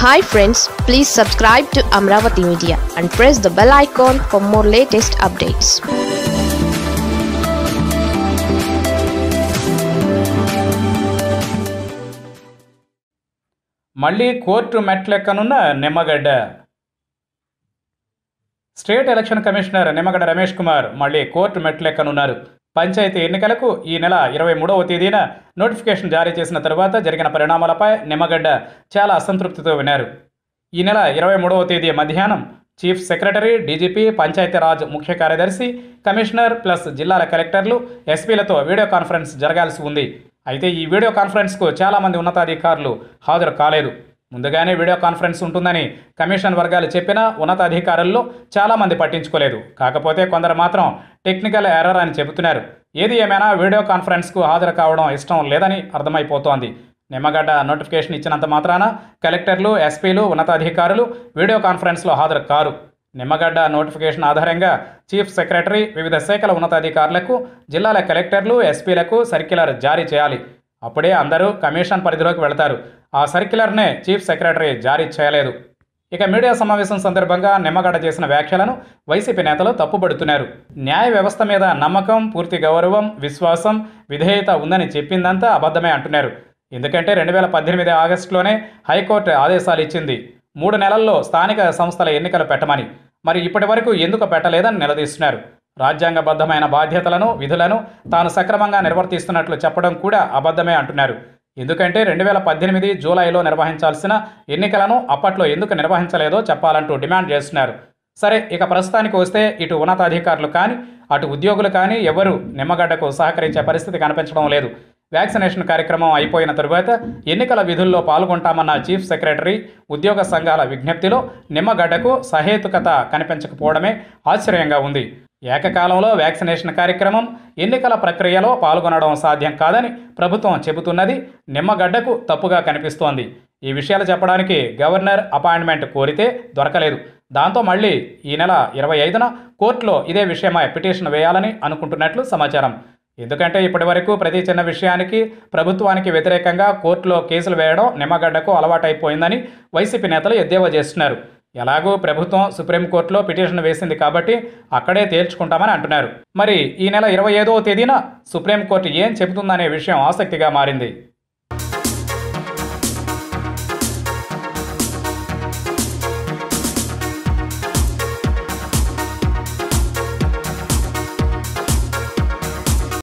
hi friends please subscribe to Amaravati media and press the bell icon for more latest updates మళ్ళీ court మెట్లెక్కనున్న Nimmagadda state election commissioner Nimmagadda Ramesh Kumar మళ్ళీ court మెట్లెక్కనున్నారు panchayat ఎన్నికలకు ఈ నెల ఇరవై మూడవ తేదీన నోటిఫికేషన్ జారీ చేసిన తరువాత జరిగిన పరిణామాలపై నిమ్మగడ్డ చాలా అసంతృప్తితో విన్నారు ఈ నెల ఇరవై మూడవ తేదీ మధ్యాహ్నం చీఫ్ సెక్రటరీ డీజీపీ పంచాయతీరాజ్ ముఖ్య కార్యదర్శి కమిషనర్ ప్లస్ జిల్లాల కలెక్టర్లు ఎస్పీలతో వీడియో కాన్ఫరెన్స్ జరగాల్సి ఉంది అయితే ఈ వీడియో కాన్ఫరెన్స్కు చాలామంది ఉన్నతాధికారులు హాజరు కాలేదు ముందుగానే వీడియో కాన్ఫరెన్స్ ఉంటుందని కమిషన్ వర్గాలు చెప్పినా ఉన్నతాధికారుల్లో చాలామంది పట్టించుకోలేదు కాకపోతే కొందరు మాత్రం టెక్నికల్ ఎర్రర్ అని చెబుతున్నారు ఏది ఏమైనా వీడియో కాన్ఫరెన్స్కు హాజరు కావడం ఇష్టం లేదని అర్థమైపోతోంది నిమ్మగడ్డ నోటిఫికేషన్ ఇచ్చినంత మాత్రాన కలెక్టర్లు ఎస్పీలు ఉన్నతాధికారులు వీడియో కాన్ఫరెన్స్లో హాజరు కారు నిమ్మగడ్డ నోటిఫికేషన్ ఆధారంగా చీఫ్ సెక్రటరీ వివిధ శాఖల ఉన్నతాధికారులకు జిల్లాల కలెక్టర్లు ఎస్పీలకు సర్క్యులర్ జారీ చేయాలి అప్పుడే అందరూ కమిషన్ పరిధిలోకి వెళతారు ఆ సర్క్యులర్నే చీఫ్ సెక్రటరీ జారీ చేయలేదు ఇక మీడియా సమావేశం సందర్భంగా నిమ్మగడ్డ చేసిన వ్యాఖ్యలను వైసీపీ నేతలు తప్పుపడుతున్నారు న్యాయ వ్యవస్థ మీద నమ్మకం పూర్తి గౌరవం విశ్వాసం విధేయత ఉందని చెప్పిందంతా అబద్ధమే అంటున్నారు ఎందుకంటే రెండు వేల పద్దెనిమిది ఆగస్టులోనే హైకోర్టు ఆదేశాలు ఇచ్చింది మూడు నెలల్లో స్థానిక సంస్థల ఎన్నికలు పెట్టమని మరి ఇప్పటి వరకు ఎందుకు పెట్టలేదని నిలదీస్తున్నారు రాజ్యాంగబద్ధమైన బాధ్యతలను విధులను తాను సక్రమంగా నిర్వర్తిస్తున్నట్లు చెప్పడం కూడా అబద్ధమే అంటున్నారు ఎందుకంటే రెండు వేల పద్దెనిమిది జూలైలో నిర్వహించాల్సిన ఎన్నికలను అప్పట్లో ఎందుకు నిర్వహించలేదో చెప్పాలంటూ డిమాండ్ చేస్తున్నారు సరే ఇక ప్రస్తుతానికి వస్తే ఇటు ఉన్నతాధికారులు కానీ అటు ఉద్యోగులు కానీ ఎవరూ నిమ్మగడ్డకు సహకరించే పరిస్థితి కనిపించడం లేదు వ్యాక్సినేషన్ కార్యక్రమం అయిపోయిన తరువాత ఎన్నికల విధుల్లో పాల్గొంటామన్న చీఫ్ సెక్రటరీ ఉద్యోగ సంఘాల విజ్ఞప్తిలో నిమ్మగడ్డకు సహేతుకత కనిపించకపోవడమే ఆశ్చర్యంగా ఉంది ఏకకాలంలో వ్యాక్సినేషన్ కార్యక్రమం ఎన్నికల ప్రక్రియలో పాల్గొనడం సాధ్యం కాదని ప్రభుత్వం చెబుతున్నది నిమ్మగడ్డకు తప్పుగా కనిపిస్తోంది ఈ విషయాలు చెప్పడానికి గవర్నర్ అపాయింట్మెంట్ కోరితే దొరకలేదు దాంతో మళ్ళీ ఈ నెల ఇరవై ఐదున కోర్టులో ఇదే విషయమై పిటిషన్ వేయాలని అనుకుంటున్నట్లు సమాచారం ఎందుకంటే ఇప్పటి వరకు ప్రతి చిన్న విషయానికి ప్రభుత్వానికి వ్యతిరేకంగా కోర్టులో కేసులు వేయడం నిమ్మగడ్డకు అలవాటైపోయిందని వైసీపీ నేతలు ఎద్దేవా చేస్తున్నారు ఎలాగూ ప్రభుత్వం సుప్రీంకోర్టులో పిటిషన్ వేసింది కాబట్టి అక్కడే తేల్చుకుంటామని అంటున్నారు మరి ఈ నెల ఇరవై ఐదవ తేదీన సుప్రీంకోర్టు ఏం చెబుతుందనే విషయం ఆసక్తిగా మారింది